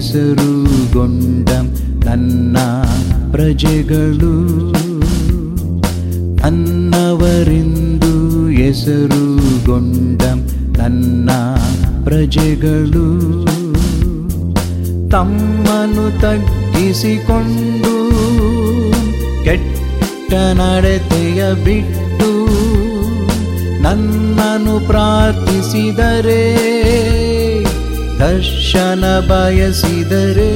ಹೆಸರುಗೊಂಡ ನನ್ನ ಪ್ರಜೆಗಳು ನನ್ನವರೆಂದು ಹೆಸರುಗೊಂಡ ನನ್ನ ಪ್ರಜೆಗಳು ತಮ್ಮನ್ನು ತಗ್ಗಿಸಿಕೊಂಡು ಕೆಟ್ಟ ನಡತೆಯ ಬಿಟ್ಟು ನನ್ನನ್ನು ಪ್ರಾರ್ಥಿಸಿದರೆ ದರ್ಶನ ಬಯಸಿದರೆ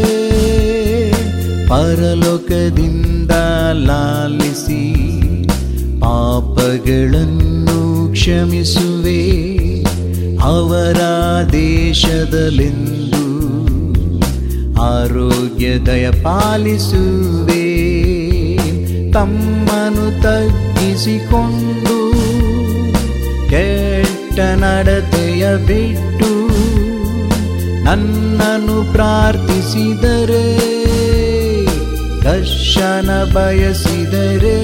ಪರಲೋಕದಿಂದ ಲಾಲಿಸಿ ಪಾಪಗಳನ್ನು ಕ್ಷಮಿಸುವೆ ಅವರ ದೇಶದಲೆಂದು ಆರೋಗ್ಯ ದಯ ಪಾಲಿಸುವೆ ತಮ್ಮನು ತಗ್ಗಿಸಿಕೊಂಡು ಕೆಟ್ಟ ನಡತೆಯ ಬಿಟ್ಟು ನನ್ನನ್ನು ಪ್ರಾರ್ಥಿಸಿದರೆ ದರ್ಶನ ಬಯಸಿದರೆ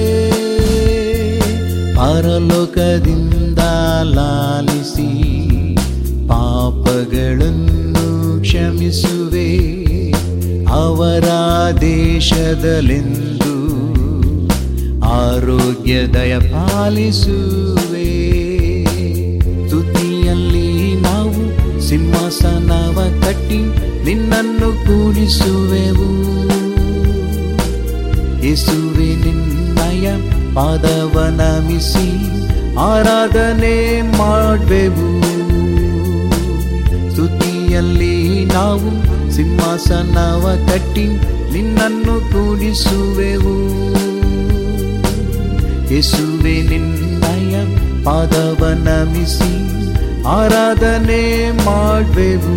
ಪರಲೋಕದಿಂದ ಲಾಲಿಸಿ ಪಾಪಗಳನ್ನು ಕ್ಷಮಿಸುವೆ ಅವರ ದೇಶದಲೆಂದು ಆರೋಗ್ಯ ದಯ ಪಾಲಿಸುವೆ ತುದಿಯಲ್ಲಿ ನಾವು ಸಿಂಹಾಸನವ ಕಟ್ಟಿ ನಿನ್ನನ್ನು ಕೂಡಿಸುವೆವು ಯೇಸುವೆ ನಿನ್ನಯ ಪಾದವ ನಮಿಸಿ ಆರಾಧನೆ ಮಾಡುವೆವು ಸ್ತುತಿಯಲ್ಲಿ ನಾವು ಸಿಂಹಾಸನವ ಕಟ್ಟಿ ನಿನ್ನನ್ನು ಕೂಡಿಸುವೆವು ಯೇಸುವೆ ನಿನ್ನಯ ಪಾದವ ನಮಿಸಿ ಆರಾಧನೆ ಮಾಡುವೆವು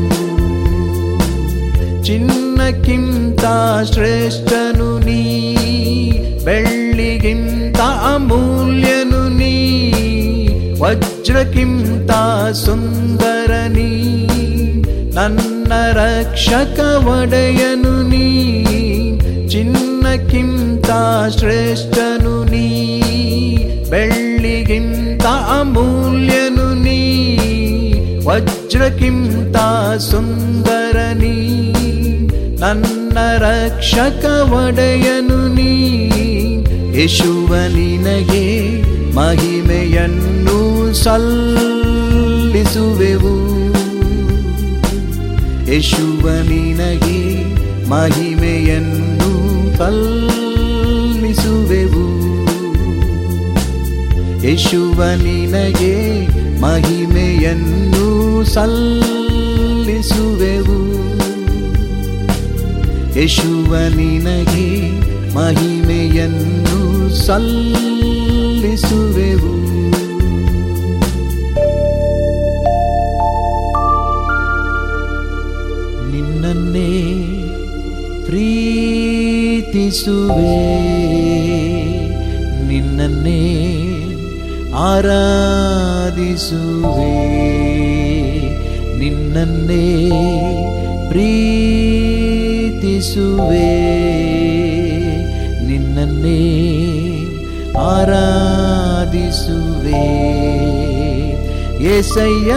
ಚಿನ್ನಕ್ಕಿಂತ ಶ್ರೇಷ್ಠನು ನೀ ಬೆಳ್ಳಿಗಿಂತ ಅಮೂಲ್ಯನು ನೀ ವಜ್ರಕ್ಕಿಂತ ಸುಂದರ ನೀ ನನ್ನ ರಕ್ಷಕ ಒಡೆಯನು ನೀ ಚಿನ್ನಕ್ಕಿಂತ ಶ್ರೇಷ್ಠನು ನೀ ಬೆಳ್ಳಿಗಿಂತ ಅಮೂಲ್ಯನು ನೀ ವಜ್ರಕ್ಕಿಂತ ಸುಂದರ ನೀ ನನ್ನ ರಕ್ಷಕ ಒಡೆಯನು ನೀ ಯಶುವ ನಿನಗೆ ಮಹಿಮೆಯನ್ನು ಸಲ್ಲಿಸುವೆವು ಯಶುವ ನಿನಗೆ ಮಹಿಮೆಯನ್ನು ಸಲ್ಲಿಸುವೆವು ಯಶುವ ನಿನಗೆ ಮಹಿಮೆಯನ್ನು ಸಲ್ಲಿಸುವೆವು ಯಶುವ ನಿನಗೆ ಮಹಿಮೆಯನ್ನು ಸಲ್ಲಿಸುವೆವು ನಿನ್ನನ್ನೇ ಪ್ರೀತಿಸುವೆ ನಿನ್ನನ್ನೇ ಆರಾಧಿಸುವೆ ನಿನ್ನನ್ನೇ ಪ್ರೀತಿಸುವೆ ನಿನ್ನನ್ನೇ ಆರಾಧಿಸುವೆ ಏಸಯ್ಯ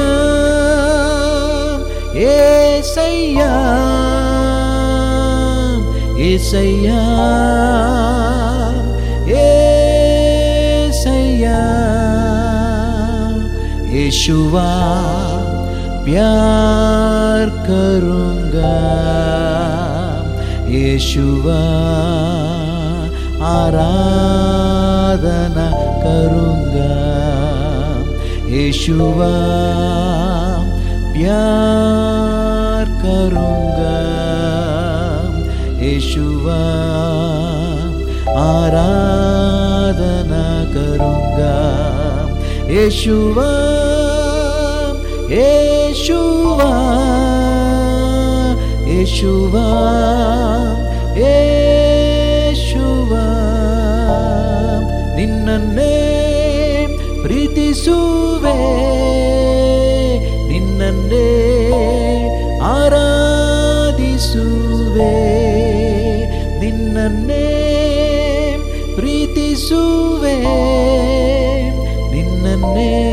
ಏಸಯ್ಯ ಏಸಯ್ಯ ಏಸಯ್ಯ ಯೇशुवा प्यार करूँगा यीशुवा आराधना करूँगा यीशुवा प्यार करूँगा यीशुवा आराधना करूँगा यीशुवा ಯೇಶುವಾ ಯೇಶುವಾ ಯೇಶುವಾ ನಿನ್ನನ್ನೇ ಪ್ರೀತಿಸುವೆ ನಿನ್ನನ್ನೇ ಆರಾಧಿಸುವೆ ನಿನ್ನನ್ನೇ ಪ್ರೀತಿಸುವೆ ನಿನ್ನನ್ನೇ